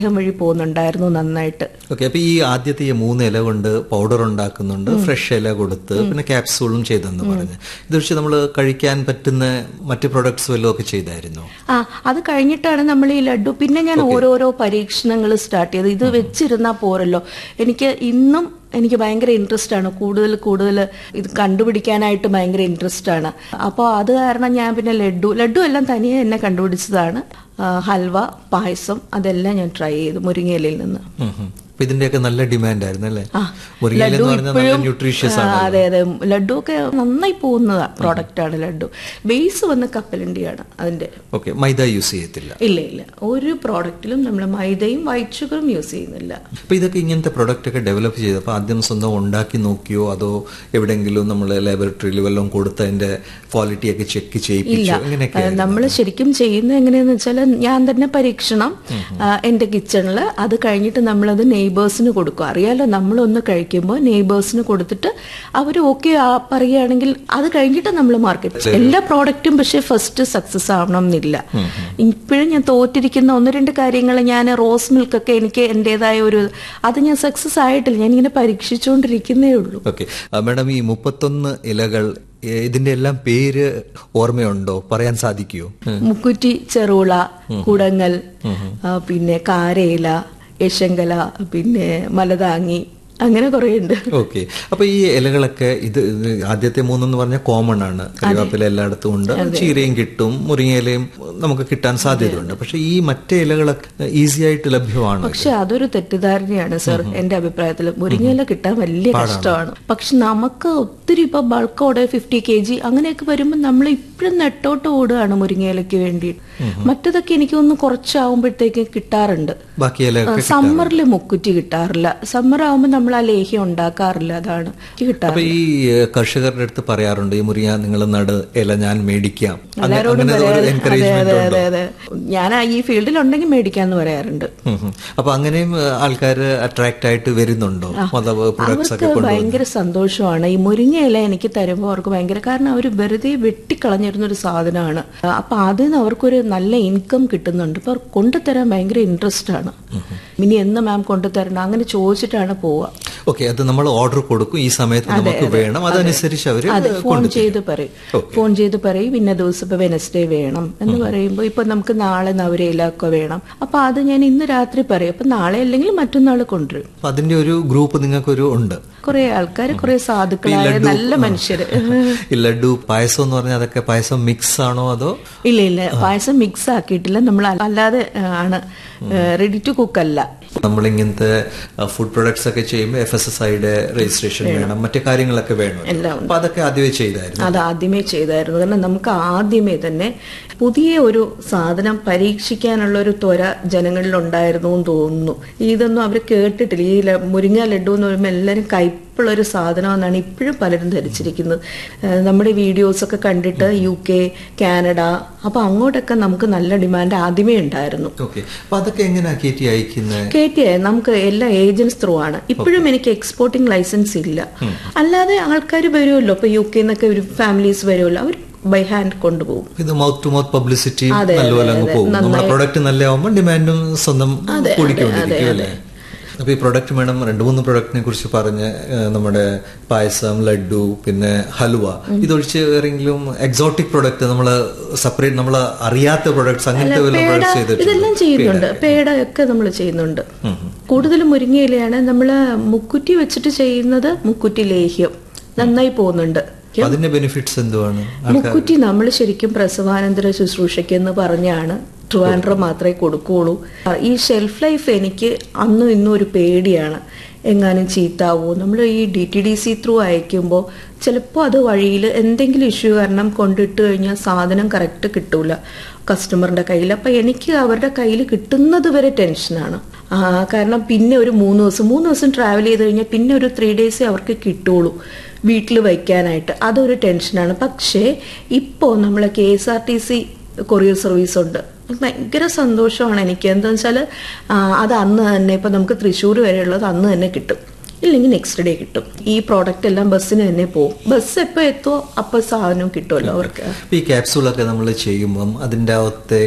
വഴി പോകുന്നുണ്ടായിരുന്നു നന്നായിട്ട് ഓക്കെ അപ്പൊ ഈ ആദ്യത്തെ ഈ മൂന്ന് ഇല കൊണ്ട് പൗഡർ ഉണ്ടാക്കുന്നുണ്ട് ഫ്രഷ് ഇല കൊടുത്ത് പിന്നെ ക്യാപ്സൂളും ചെയ്തെന്ന് പറഞ്ഞു ഇത് വെച്ച് നമ്മൾ കഴിക്കാൻ പറ്റുന്ന മറ്റ് പ്രൊഡക്ട്സ് വല്ലതും ഒക്കെ ചെയ്തായിരുന്നോ ആ അത് കഴിഞ്ഞിട്ടാണ് നമ്മൾ ഈ ലഡു പിന്നെ ഞാൻ ഓരോരോ പരീക്ഷണങ്ങൾ സ്റ്റാർട്ട് ചെയ്തത് ഇത് വെച്ചിരുന്നാൽ പോരല്ലോ എനിക്ക് ഇന്നും എനിക്ക് ഭയങ്കര ഇൻട്രസ്റ്റ് ആണ് കൂടുതൽ കൂടുതൽ ഇത് കണ്ടുപിടിക്കാനായിട്ട് ഭയങ്കര ഇൻട്രസ്റ്റ് ആണ് അപ്പോൾ അത് കാരണം ഞാൻ പിന്നെ ലഡു ലഡു എല്ലാം തനിയെ എന്നെ കണ്ടുപിടിച്ചതാണ് ആ, ഹൽവ പായസം അതെല്ലാം ഞാൻ ട്രൈ ചെയ്തു മുരിങ്ങയിലയിൽ നിന്ന് ഉം ഉം. അപ്പൊ ഇതിന്റെയൊക്കെ നല്ല ഡിമാൻഡ് ആയിരുന്നു അല്ലേ ആ, മുരിങ്ങയില ലഡു എന്ന് പറഞ്ഞാൽ നല്ല ഇപ്പോഴും ന്യൂട്രീഷ്യസ് ആ, ആണ് അതെ അതെ ലഡു ഒക്കെ നന്നായി പോകുന്ന പ്രോഡക്റ്റ് ആണ് ലഡു ബേസ് വന്ന് കപ്പലണ്ടിയാണ് അതിന്റെ ഓക്കെ മൈദ യൂസ് ചെയ്യത്തില്ല ഇല്ല ഇല്ല ഒരു പ്രോഡക്റ്റിലും നമ്മൾ മൈദയും വൈറ്റ് ഷുഗറും യൂസ് ചെയ്യുന്നില്ല അപ്പൊ ഇതൊക്കെ ഇങ്ങനത്തെ പ്രൊഡക്റ്റ് ഒക്കെ ഡെവലപ്പ് ചെയ്തപ്പോൾ ആദ്യം സ്വന്തം ഉണ്ടാക്കി നോക്കിയോ അതോ എവിടെയെങ്കിലും നമ്മൾ ലാബറട്ടറിയിൽ വല്ലതും കൊടുത്ത് അതിന്റെ ക്വാളിറ്റി ഒക്കെ ചെക്ക് ചെയ്യിപ്പിച്ചോ ഇങ്ങനെയൊക്കെ നമ്മൾ ശരിക്കും ചെയ്യുന്നത് എങ്ങനെയാന്ന് വെച്ചാൽ ഞാൻ തന്നെ പരീക്ഷണം ആ, എന്റെ കിച്ചണിൽ അത് കഴിഞ്ഞിട്ട് നമ്മളത് നെയ്ബേഴ്സിന് കൊടുക്കും അറിയാലോ നമ്മളൊന്ന് കഴിക്കുമ്പോൾ നെയ്ബേഴ്സിന് കൊടുത്തിട്ട് അവർ ഓക്കെ പറയുകയാണെങ്കിൽ അത് കഴിഞ്ഞിട്ട് നമ്മൾ മാർക്കറ്റ് എല്ലാ പ്രോഡക്റ്റും പക്ഷെ ഫസ്റ്റ് സക്സസ് ആവണം എന്നില്ല ഇപ്പോഴും ഞാൻ തോറ്റിരിക്കുന്ന ഒന്ന് രണ്ട് കാര്യങ്ങൾ ഞാൻ റോസ് മിൽക്ക് ഒക്കെ എനിക്ക് എന്റേതായ ഒരു അത് ഞാൻ സക്സസ് ആയിട്ടില്ല ഞാൻ ഇങ്ങനെ പരീക്ഷിച്ചുകൊണ്ടിരിക്കുന്നേ ഉള്ളൂ ഓക്കെ മാഡം ഈ മുപ്പത്തൊന്ന് ഇലകൾ ഏ, ഇതിന്റെ എല്ലാം പേര് ഓർമ്മയുണ്ടോ പറയാൻ സാധിക്കുമോ മുക്കുറ്റി ചെറുള കുടങ്ങൽ ആ, പിന്നെ കാരയില യശങ്കല പിന്നെ മലതാങ്ങി അങ്ങനെ കുറേ ഉണ്ട് ഓക്കെ അപ്പൊ ഈ ഇലകളൊക്കെ ഇത് ഇത് ആദ്യത്തെ മൂന്നെന്ന് പറഞ്ഞാൽ കോമൺ ആണ് കറിവേപ്പില എല്ലായിടത്തും ഉണ്ട് ചീരയും കിട്ടും മുരിങ്ങയിലയും നമുക്ക് കിട്ടാൻ സാധ്യതയുണ്ട് പക്ഷെ ഈ മറ്റേ ഇലകളൊക്കെ ഈസി ആയിട്ട് ലഭ്യമാണ് പക്ഷെ അതൊരു തെറ്റിദ്ധാരണയാണ് സർ എന്റെ അഭിപ്രായത്തിൽ മുരിങ്ങയില കിട്ടാൻ വലിയ കഷ്ടമാണ് പക്ഷെ നമുക്ക് ഒത്തിരി ഇപ്പൊ ബൾക്കോടെ ഫിഫ്റ്റി കെ ജി അങ്ങനെയൊക്കെ വരുമ്പോൾ നമ്മൾ ഇപ്പോഴും നെട്ടോട്ട് ഓടുകയാണ് മുരിങ്ങയിലയ്ക്ക് വേണ്ടി മറ്റതൊക്കെ എനിക്കൊന്ന് കുറച്ചാവുമ്പോഴത്തേക്ക് കിട്ടാറുണ്ട് ബാക്കി ഇലയൊക്കെ സമ്മറിൽ മുക്കുറ്റി കിട്ടാറില്ല സമ്മർ ആവുമ്പോൾ നമ്മൾ ആ ലേഹ്യം ഉണ്ടാക്കാറില്ല അതാണ് എനിക്ക് കിട്ടാറ് അപ്പൊ ഈ ഏഹ്, കർഷകരുടെ അടുത്ത് പറയാറുണ്ട് ഈ മുറിയ നിങ്ങൾ നട് ഇല ഞാൻ മേടിക്കാം അങ്ങനെ എല്ലാരോടും അങ്ങനെ ഒരു പറയാറ് അതെ എൻകറേജ്മെന്റ് അതെ ഉണ്ടോ അതെ അതെ ഞാൻ ആ ഈ ഫീൽഡിലുണ്ടെങ്കിൽ മേടിക്കാന്ന് പറയാറുണ്ട് ഉം ഉം. അപ്പൊ അങ്ങനെയും ആൾക്കാർ അട്രാക്ട് ആയിട്ട് വരുന്നുണ്ടോ അഥവാ പ്രൊഡക്ട്സ് ഒക്കെ അവർക്ക് ഭയങ്കര സന്തോഷമാണ് ഈ മുരിങ്ങയില എനിക്ക് തരുമ്പോൾ അവർക്ക് ഭയങ്കര കാരണം അവർ വെറുതെ വെട്ടിക്കളഞ്ഞിരുന്ന ഒരു സാധനമാണ് അപ്പൊ അതിൽ നിന്ന് അവർക്കൊരു നല്ല ഇൻകം കിട്ടുന്നുണ്ട് അപ്പൊ അവർ കൊണ്ടുതരാൻ ഭയങ്കര ഇൻട്രസ്റ്റ് ആണ് ഇനി എന്ന് മാം കൊണ്ടുതരണം അങ്ങനെ ചോദിച്ചിട്ടാണ് പോവുക ഓക്കെ അത് നമ്മൾ ഓർഡർ കൊടുക്കും ഈ സമയത്ത് നമുക്ക് വേണം അതനുസരിച്ച് അവര് അതെ ഫോൺ കൊണ്ടുതരും. ചെയ്ത് പറയും ഫോൺ ചെയ്ത് പറയും ഇന്ന ദിവസം ഇപ്പൊ വെനസ്ഡേ വേണം എന്ന് പറയുമ്പോൾ ഇപ്പൊ നമുക്ക് നാളെ നവരയിലൊക്കെ വേണം അപ്പൊ അത് ഞാൻ ഇന്ന് രാത്രി പറയും അപ്പൊ നാളെ അല്ലെങ്കിൽ മറ്റന്നാൾ കൊണ്ടുവരും അപ്പൊ അതിന്റെ ഒരു ഗ്രൂപ്പ് നിങ്ങൾക്കൊരു ഉണ്ട് കുറെ ആൾക്കാർ കുറെ സാധുക്കളായ നല്ല മനുഷ്യര് ഈ ലഡു പായസം എന്ന് പറഞ്ഞാൽ അതൊക്കെ പായസം മിക്സ് ആണോ അതോ ഇല്ല ഇല്ല പായസം മിക്സ് ആക്കിയിട്ടില്ല നമ്മൾ അല്ലാതെ ആ, ആണ് റെഡി ടു കുക്ക് അല്ല നമ്മൾ ഇങ്ങനത്തെ ഫുഡ് പ്രൊഡക്ട്സ് ഒക്കെ ചെയ്യുമ്പോൾ എഫ് എസ് എസ് ഐയുടെ രജിസ്ട്രേഷൻ വേണം മറ്റു കാര്യങ്ങളൊക്കെ വേണം എല്ലാം അപ്പൊ അതൊക്കെ ആദ്യമേ ചെയ്തായിരുന്നു അത് ആദ്യമേ ചെയ്തായിരുന്നു കാരണം നമുക്ക് ആദ്യമേ തന്നെ പുതിയ ഒരു സാധനം പരീക്ഷിക്കാനുള്ള ഒരു ത്വര ജനങ്ങളിൽ ഉണ്ടായിരുന്നു എന്ന് തോന്നുന്നു ഇതൊന്നും അവർ കേട്ടിട്ടില്ല ഈ ല- മുരിങ്ങ ലഡു എന്ന് പറയുമ്പോൾ എല്ലാവരും കയ്പുള്ള ഒരു സാധനമെന്നാണ് ഇപ്പോഴും പലരും ധരിച്ചിരിക്കുന്നത് ഏഹ് നമ്മുടെ വീഡിയോസ് ഒക്കെ കണ്ടിട്ട് യു കെ കാനഡ അപ്പൊ അങ്ങോട്ടൊക്കെ നമുക്ക് നല്ല ഡിമാൻഡ് ആദ്യമേ ഉണ്ടായിരുന്നു ഓക്കെ അപ്പൊ അതൊക്കെ എങ്ങനെയാ കയറ്റി അയക്കുന്നത് കയറ്റി നമുക്ക് എല്ലാ ഏജൻസ് ത്രൂ ആണ് ഇപ്പോഴും എനിക്ക് എക്സ്പോർട്ടിംഗ് ലൈസൻസ് ഇല്ല അല്ലാതെ ആൾക്കാർ വരുമല്ലോ ഇപ്പൊ യു കെന്നൊക്കെ ഒരു ഫാമിലീസ് വരുമല്ലോ അവർ ബൈ ഹാൻഡ് കൊണ്ടുപോകും ഇത് മൗത്ത് ടു മൗത്ത് പബ്ലിസിറ്റി അതെ, നല്ലപോലെ അതെ, അങ്ങ് അതെ. പോകും നമ്മുടെ പ്രൊഡക്റ്റ് നല്ല ആവുമ്പോൾ ഡിമാൻഡും സ്വന്തം കൂടിക്കൊണ്ടിരിക്കും അല്ലേ അപ്പൊ ഈ പ്രൊഡക്റ്റ് മേഡം രണ്ട് മൂന്ന് പ്രൊഡക്റ്റിനെ കുറിച്ച് പറഞ്ഞ് ഏഹ്, നമ്മുടെ പായസം ലഡു പിന്നെ ഹലുവ ഇതൊഴിച്ച് വേറെങ്കിലും എക്സോട്ടിക് പ്രൊഡക്റ്റ് നമ്മൾ സെപ്പറേറ്റ് നമ്മൾ അറിയാത്ത പ്രൊഡക്ട്സ് അങ്ങനത്തെ വല്ല പ്രൊഡക്ട്സ് ഇതെല്ലാം ചെയ്യുന്നുണ്ട് പേട ഒക്കെ നമ്മൾ ചെയ്യുന്നുണ്ട് കൂടുതലും മുരിങ്ങയിലയാണ് നമ്മൾ മുക്കുറ്റി വെച്ചിട്ട് ചെയ്യുന്നത് മുക്കുറ്റി ലേഹ്യം നന്നായി പോകുന്നുണ്ട് അതിന്റെ ബെനിഫിറ്റ്സ് എന്തുവാണ് മുക്കുറ്റി നമ്മൾ ശരിക്കും പ്രസവാനന്തര ശുശ്രൂഷയ്ക്ക് എന്ന് പറഞ്ഞാണ് ട്രിവാൻഡ്രം മാത്രമേ കൊടുക്കുകയുള്ളൂ ഈ ഷെൽഫ് ലൈഫ് എനിക്ക് അന്നും ഇന്നും ഒരു പേടിയാണ് എങ്ങാനും ചീത്താവോ നമ്മൾ ഈ D T D C through അയക്കുമ്പോൾ ചിലപ്പോൾ അത് വഴിയിൽ എന്തെങ്കിലും ഇഷ്യൂ കാരണം കൊണ്ടിട്ട് കഴിഞ്ഞാൽ സാധനം കറക്റ്റ് കിട്ടൂല കസ്റ്റമറിന്റെ കയ്യിൽ അപ്പം എനിക്ക് അവരുടെ കയ്യിൽ കിട്ടുന്നത് വരെ ടെൻഷനാണ് ആ, കാരണം പിന്നെ ഒരു മൂന്ന് ദിവസം മൂന്ന് ദിവസം ട്രാവൽ ചെയ്ത് കഴിഞ്ഞാൽ പിന്നെ ഒരു ത്രീ ഡേയ്സേ അവർക്ക് കിട്ടുള്ളൂ വീട്ടിൽ വയ്ക്കാനായിട്ട് അതൊരു ടെൻഷനാണ് പക്ഷേ ഇപ്പോൾ നമ്മളെ K S R T C courier service ഉണ്ട് ഭയങ്കര സന്തോഷമാണ് എനിക്ക് എന്താണെന്ന് വെച്ചാൽ അത് അന്ന് തന്നെ ഇപ്പം നമുക്ക് തൃശ്ശൂർ വരെയുള്ളത് അന്ന് തന്നെ കിട്ടും ഇല്ലെങ്കിൽ നെക്സ്റ്റ് ഡേ കിട്ടും ഈ പ്രോഡക്റ്റ് എല്ലാം ബസ്സിന് തന്നെ പോകും ബസ് എപ്പോൾ എത്തുമോ അപ്പോൾ സാധനം കിട്ടുമല്ലോ അവർക്ക് ഈ ക്യാപ്സൂളൊക്കെ നമ്മൾ ചെയ്യുമ്പം അതിൻ്റെ അകത്തെ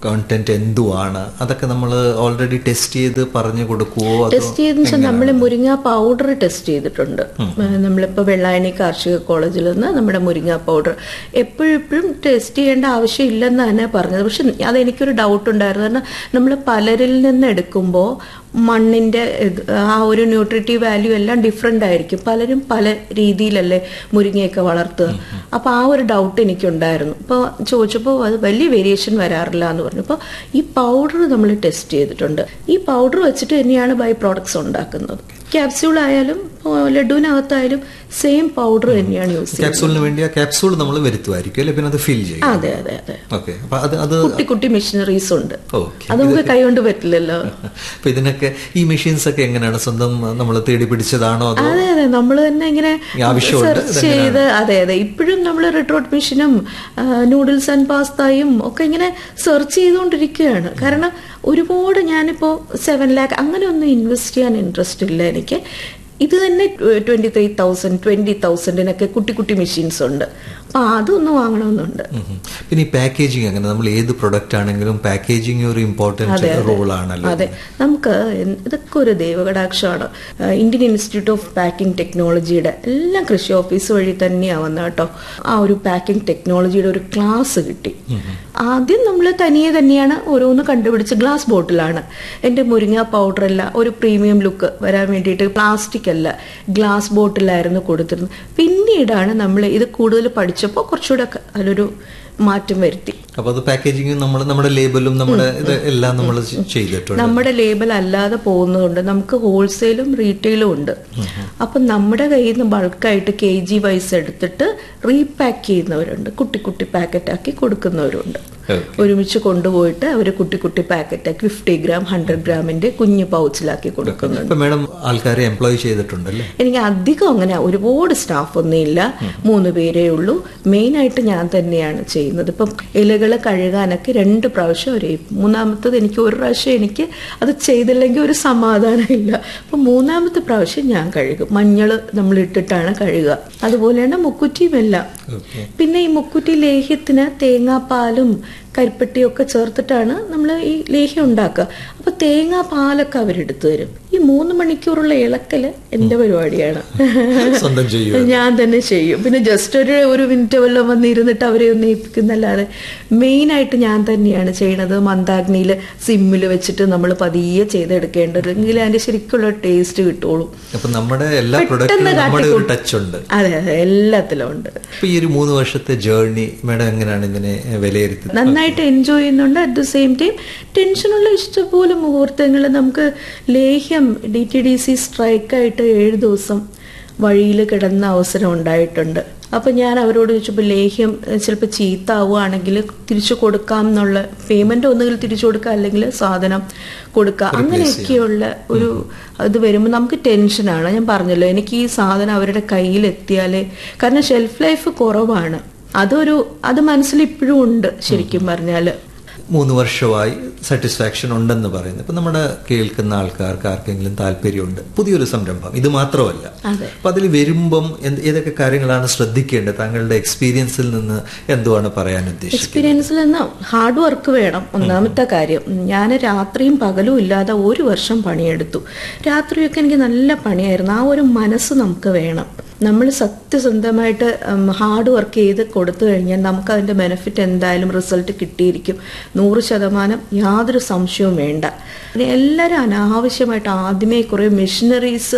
കണ്ടന്റ് എന്തുവാണ് അതൊക്കെ നമ്മൾ ഓൾറെഡി ടെസ്റ്റ് ചെയ്ത് പറഞ്ഞു കൊടുക്കുവോ അതോ ടെസ്റ്റ് ചെയ്തെന്ന് വെച്ചാൽ നമ്മൾ മുരിങ്ങ പൗഡർ ടെസ്റ്റ് ചെയ്തിട്ടുണ്ട് നമ്മളിപ്പോൾ വെള്ളായണി കാർഷിക കോളേജിൽ നിന്ന് നമ്മുടെ മുരിങ്ങ പൗഡർ എപ്പോഴും എപ്പോഴും ടെസ്റ്റ് ചെയ്യേണ്ട ആവശ്യമില്ലെന്ന് തന്നെ പറഞ്ഞത് പക്ഷെ അതെനിക്കൊരു ഡൗട്ട് ഉണ്ടായിരുന്നു കാരണം നമ്മൾ പലരിൽ നിന്ന് എടുക്കുമ്പോൾ മണ്ണിന്റെ ഇത് ആ ഒരു ന്യൂട്രിറ്റീവ് വാല്യൂ എല്ലാം ഡിഫറെന്റ് ആയിരിക്കും പലരും പല രീതിയിലല്ലേ മുരിങ്ങയൊക്കെ വളർത്തുക അപ്പൊ ആ ഒരു ഡൗട്ട് എനിക്കുണ്ടായിരുന്നു അപ്പോൾ ചോദിച്ചപ്പോൾ അത് വലിയ വേരിയേഷൻ വരാറില്ല എന്ന് പറഞ്ഞു അപ്പോൾ ഈ പൗഡർ നമ്മൾ ടെസ്റ്റ് ചെയ്തിട്ടുണ്ട് ഈ പൗഡർ വെച്ചിട്ട് തന്നെയാണ് ബൈ പ്രോഡക്ട്സ് ഉണ്ടാക്കുന്നത് ക്യാപ്സ്യൂൾ ആയാലും ഇപ്പോ ലഡുവിനകത്തായാലും സെയിം പൗഡർ തന്നെയാണ് യൂസ് ചെയ്യുന്നത് ക്യാപ്സൂളിന് വേണ്ടി ആ ക്യാപ്സൂൾ നമ്മൾ വരുത്തുമായിരിക്കും അല്ലെ പിന്നെ അത് ഫിൽ ചെയ്യും അതെ അതെ അതെ ഓക്കെ അപ്പൊ അത് അത് കുട്ടി കുട്ടി മെഷീനറീസ് ഉണ്ട് ഓക്കെ അത് നമുക്ക് കൈകൊണ്ട് പറ്റില്ലല്ലോ അപ്പൊ ഇതിനൊക്കെ ഈ മെഷീൻസ് ഒക്കെ എങ്ങനെയാണ് സ്വന്തം നമ്മൾ തേടി പിടിച്ചതാണോ അതോ അതെ അതെ നമ്മൾ തന്നെ ഇങ്ങനെ ഈ ആവശ്യമുണ്ട് സെർച്ച് ചെയ്ത് അതെ അതെ ഇപ്പോഴും നമ്മൾ റെട്രോട്ട് മെഷീനും നൂഡിൽസ് ആൻഡ് പാസ്തയും ഒക്കെ ഇങ്ങനെ സെർച്ച് ചെയ്തുകൊണ്ടിരിക്കുകയാണ് കാരണം ഒരുപാട് ഞാനിപ്പോ സെവൻ ലാക്ക് അങ്ങനെ ഒന്നും ഇൻവെസ്റ്റ് ചെയ്യാൻ ഇൻട്രസ്റ്റ് ഇല്ല എനിക്ക് ഇത് തന്നെ ട്വന്റി ത്രീ തൗസൻഡ് ട്വന്റി തൗസൻഡിനൊക്കെ കുട്ടി കുട്ടി മെഷീൻസ് ഉണ്ട് അപ്പൊ അതൊന്ന് വാങ്ങണമെന്നുണ്ട് ഉം ഉം. പിന്നെ ഈ പാക്കേജിങ് അങ്ങനെ നമ്മൾ ഏത് പ്രൊഡക്റ്റ് ആണെങ്കിലും പാക്കേജിങ് ഒരു ഇമ്പോർട്ടന്റ് റോൾ ആണല്ലോ അതെ നമുക്ക് എന്ത് ഇതൊക്കെ ഒരു ദൈവകടാക്ഷമാണ് ആ, ഇന്ത്യൻ ഇൻസ്റ്റിറ്റ്യൂട്ട് ഓഫ് പാക്കിംഗ് ടെക്നോളജിയുടെ എല്ലാം കൃഷി ഓഫീസ് വഴി തന്നെയാണ് വന്നത് കേട്ടോ ആ ഒരു പാക്കിംഗ് ടെക്നോളജിയുടെ ഒരു ക്ലാസ് കിട്ടി ആദ്യം നമ്മൾ തനിയെ തന്നെയാണ് ഓരോന്ന് കണ്ടുപിടിച്ച് ഗ്ലാസ് ബോട്ടിലാണ് എൻ്റെ മുരിങ്ങ പൗഡർ അല്ല ഒരു പ്രീമിയം ലുക്ക് വരാൻ വേണ്ടിയിട്ട് പ്ലാസ്റ്റിക് അല്ല ഗ്ലാസ് ബോട്ടിലായിരുന്നു കൊടുത്തിരുന്നത് പിന്നീടാണ് നമ്മൾ ഇത് കൂടുതൽ പഠിച്ചപ്പോൾ കുറച്ചുകൂടെ ഒക്കെ അതിലൊരു മാറ്റം വരുത്തി അപ്പൊ അത് പാക്കേജിങ് നമ്മൾ നമ്മുടെ ലേബലും നമ്മുടെ ഇത് എല്ലാം നമ്മൾ ചെയ്തിട്ടുണ്ട് നമ്മുടെ ലേബൽ അല്ലാതെ പോകുന്നതുകൊണ്ട് നമുക്ക് ഹോൾസെയിലും റീറ്റെയിലും ഉണ്ട് അപ്പം നമ്മുടെ കയ്യിൽ നിന്ന് ബൾക്കായിട്ട് കെ ജി വൈസ് എടുത്തിട്ട് റീപാക്ക് ചെയ്യുന്നവരുണ്ട് കുട്ടി കുട്ടി പാക്കറ്റാക്കി കൊടുക്കുന്നവരുണ്ട് Okay. ഒരുമിച്ച് കൊണ്ടുപോയിട്ട് അവർ കുട്ടി കുട്ടി പാക്കറ്റാക്കി ഫിഫ്റ്റി ഗ്രാം ഹൺഡ്രഡ് ഗ്രാമിന്റെ കുഞ്ഞു പൗച്ചിലാക്കി കൊടുക്കുന്നുണ്ട് ഇപ്പൊ മാഡം ആൾക്കാരെ എംപ്ലോയ് ചെയ്തിട്ടുണ്ടല്ലേ എനിക്ക് അധികം അങ്ങനെ ഒരുപാട് സ്റ്റാഫ് ഒന്നും ഇല്ല മൂന്ന് പേരേ ഉള്ളൂ മെയിൻ ആയിട്ട് ഞാൻ തന്നെയാണ് ചെയ്യുന്നത് ഇപ്പം ഇലകൾ കഴുകാനൊക്കെ രണ്ട് പ്രാവശ്യം ഒരു മൂന്നാമത്തത് എനിക്ക് ഒരു പ്രാവശ്യം എനിക്ക് അത് ചെയ്തില്ലെങ്കിൽ ഒരു സമാധാനം ഇല്ല അപ്പൊ മൂന്നാമത്തെ പ്രാവശ്യം ഞാൻ കഴുകും മഞ്ഞൾ നമ്മൾ ഇട്ടിട്ടാണ് കഴുകുക അതുപോലെയാണ് മുക്കുറ്റിയും എല്ലാം ഓക്കെ പിന്നെ ഈ മുക്കുറ്റി ലേഹ്യത്തിന് തേങ്ങാപ്പാലും കരിപ്പെട്ടിയും ഒക്കെ ചേർത്തിട്ടാണ് നമ്മൾ ഈ ലേഹ്യം ഉണ്ടാക്കുക അപ്പൊ തേങ്ങാ പാലൊക്കെ അവരെടുത്തു തരും ഈ മൂന്ന് മണിക്കൂറുള്ള ഇളക്കല് എന്റെ പരിപാടിയാണ് സ്വന്തം ചെയ്യും ഞാൻ തന്നെ ചെയ്യും പിന്നെ ജസ്റ്റ് ഒരു ഒരു മിനിറ്റ് വല്ലതും വന്ന് ഇരുന്നിട്ട് അവരെ ഒന്ന് ഏൽപ്പിക്കുന്നല്ലാതെ മെയിൻ ആയിട്ട് ഞാൻ തന്നെയാണ് ചെയ്യണത് മന്ദാഗ്നിയിൽ സിമ്മിൽ വെച്ചിട്ട് നമ്മൾ പതിയെ ചെയ്തെടുക്കേണ്ടത് എങ്കിൽ അതിന്റെ ശരിക്കുള്ള ടേസ്റ്റ് കിട്ടുള്ളൂ അപ്പൊ നമ്മുടെ എല്ലാ പെട്ടെന്ന് പ്രൊഡക്റ്റിലും നമ്മുടെ ഒരു കാട്ടിക്കൂട്ടും. ടച്ച് ഉണ്ട് അതെ അതെ എല്ലാത്തിലും ഉണ്ട് അപ്പൊ ഈ ഒരു മൂന്ന് വർഷത്തെ ജേർണി മാഡം എങ്ങനെയാണ് ഇതിനെ വിലയിരുത്തുന്നത് നന്നായിട്ട് എൻജോയ് ചെയ്യുന്നുണ്ട് അറ്റ് ദ സെയിം ടൈം ടെൻഷനുള്ള ഇഷ്ടംപോലെ മുഹൂർത്തങ്ങൾ നമുക്ക് ലേഹ്യം ഡി ടി ഡി സി സ്ട്രൈക്കായിട്ട് ഏഴ് ദിവസം വഴിയിൽ കിടന്ന അവസരം ഉണ്ടായിട്ടുണ്ട് അപ്പൊ ഞാൻ അവരോട് ചോദിച്ചപ്പോൾ ലേഹ്യം ചിലപ്പോൾ ചീത്താവുകയാണെങ്കിൽ തിരിച്ചു കൊടുക്കാം എന്നുള്ള പേയ്മെന്റ് ഒന്നുകിൽ തിരിച്ചു കൊടുക്കുക അല്ലെങ്കിൽ സാധനം കൊടുക്കുക അങ്ങനെയൊക്കെയുള്ള ഒരു ഇത് വരുമ്പോൾ നമുക്ക് ടെൻഷനാണ് ഞാൻ പറഞ്ഞല്ലോ എനിക്ക് ഈ സാധനം അവരുടെ കയ്യിൽ എത്തിയാലേ കാരണം ഷെൽഫ് ലൈഫ് കുറവാണ് അതൊരു അത് മനസ്സിൽ ഇപ്പോഴും ഉണ്ട് ശരിക്കും പറഞ്ഞാല് മൂന്ന് വർഷമായി സാറ്റിസ്ഫാക്ഷൻ ഉണ്ടെന്ന് പറയുന്നത് ഇപ്പൊ നമ്മുടെ കേൾക്കുന്ന ആൾക്കാർക്ക് ആർക്കെങ്കിലും താല്പര്യമുണ്ട് പുതിയൊരു സംരംഭം ഇത് മാത്രമല്ല അതെ അപ്പൊ അതിൽ വരുമ്പം എന്ത് ഏതൊക്കെ കാര്യങ്ങളാണ് ശ്രദ്ധിക്കേണ്ടത് താങ്കളുടെ എക്സ്പീരിയൻസിൽ നിന്ന് എന്തുവാണ് പറയാൻ ഉദ്ദേശിക്കുന്നത് എക്സ്പീരിയൻസിൽ നിന്ന് ഹാർഡ് വർക്ക് വേണം ഒന്നാമത്തെ കാര്യം ഞാൻ രാത്രിയും പകലും ഇല്ലാതെ ഒരു വർഷം പണിയെടുത്തു രാത്രിയൊക്കെ എനിക്ക് നല്ല പണിയായിരുന്നു ആ ഒരു മനസ്സ് നമുക്ക് വേണം നമ്മൾ സത്യസന്ധമായിട്ട് ഹാർഡ് വർക്ക് ചെയ്ത് കൊടുത്തു കഴിഞ്ഞാൽ നമുക്ക് അതിന്റെ ബെനിഫിറ്റ് എന്തായാലും റിസൾട്ട് കിട്ടിയിരിക്കും നൂറ് ശതമാനം യാതൊരു സംശയവും വേണ്ട പിന്നെ എല്ലാവരും അനാവശ്യമായിട്ട് ആദ്യമേ കുറേ മെഷീനറീസ്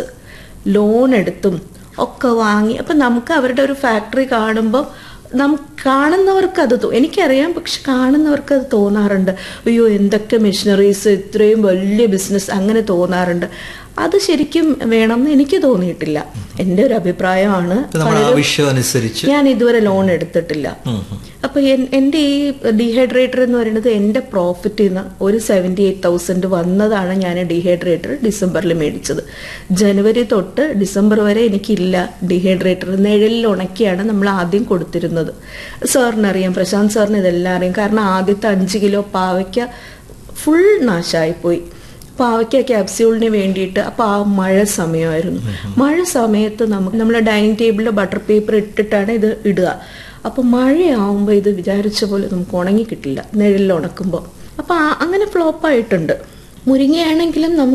ലോൺ എടുത്തും ഒക്കെ വാങ്ങി അപ്പം നമുക്ക് അവരുടെ ഒരു ഫാക്ടറി കാണുമ്പോൾ നമുക്ക് കാണുന്നവർക്ക് അത് തോ- എനിക്കറിയാം പക്ഷെ കാണുന്നവർക്ക് അത് തോന്നാറുണ്ട് അയ്യോ എന്തൊക്കെ മെഷീനറീസ് ഇത്രയും വലിയ ബിസിനസ് അങ്ങനെ തോന്നാറുണ്ട് അത് ശരിക്കും വേണമെന്ന് എനിക്ക് തോന്നിയിട്ടില്ല എൻ്റെ ഒരു അഭിപ്രായമാണ് ഇപ്പൊ നമ്മുടെ ആവശ്യം അനുസരിച്ച് ഞാൻ ഇതുവരെ ലോൺ എടുത്തിട്ടില്ല അപ്പൊ എൻ- എൻ്റെ ഈ ഡീഹൈഡ്രേറ്റർ എന്ന് പറയുന്നത് എൻ്റെ പ്രോഫിറ്റിൽ നിന്ന് ഒരു സെവൻറ്റി എയ്റ്റ് തൗസൻഡ് വന്നതാണ് ഞാൻ ഡീഹൈഡ്രേറ്റർ ഡിസംബറിൽ മേടിച്ചത് ജനുവരി തൊട്ട് ഡിസംബർ വരെ എനിക്കില്ല ഡീഹൈഡ്രേറ്റർ നിഴലിൽ ഉണക്കിയാണ് നമ്മൾ ആദ്യം കൊടുത്തിരുന്നത് സാറിനറിയാം പ്രശാന്ത് സാറിന് ഇതെല്ലാം അറിയാം കാരണം ആദ്യത്തെ അഞ്ച് കിലോ പാവയ്ക്ക ഫുൾ നാശമായിപ്പോയി പാവയ്ക്ക ക്യാപ്സ്യൂളിന് വേണ്ടിയിട്ട് അപ്പോൾ ആ മഴ സമയമായിരുന്നു മഴ സമയത്ത് നമുക്ക് നമ്മുടെ ഡൈനിങ് ടേബിളിൽ ബട്ടർ പേപ്പർ ഇട്ടിട്ടാണ് ഇത് ഇടുക അപ്പോൾ മഴയാവുമ്പോൾ ഇത് വിചാരിച്ച പോലെ നമുക്ക് ഉണങ്ങി കിട്ടില്ല നിഴലിൽ ഉണക്കുമ്പോൾ അപ്പൊ ആ- അങ്ങനെ ഫ്ലോപ്പ് ആയിട്ടുണ്ട് മുരിങ്ങയാണെങ്കിലും നമുക്ക്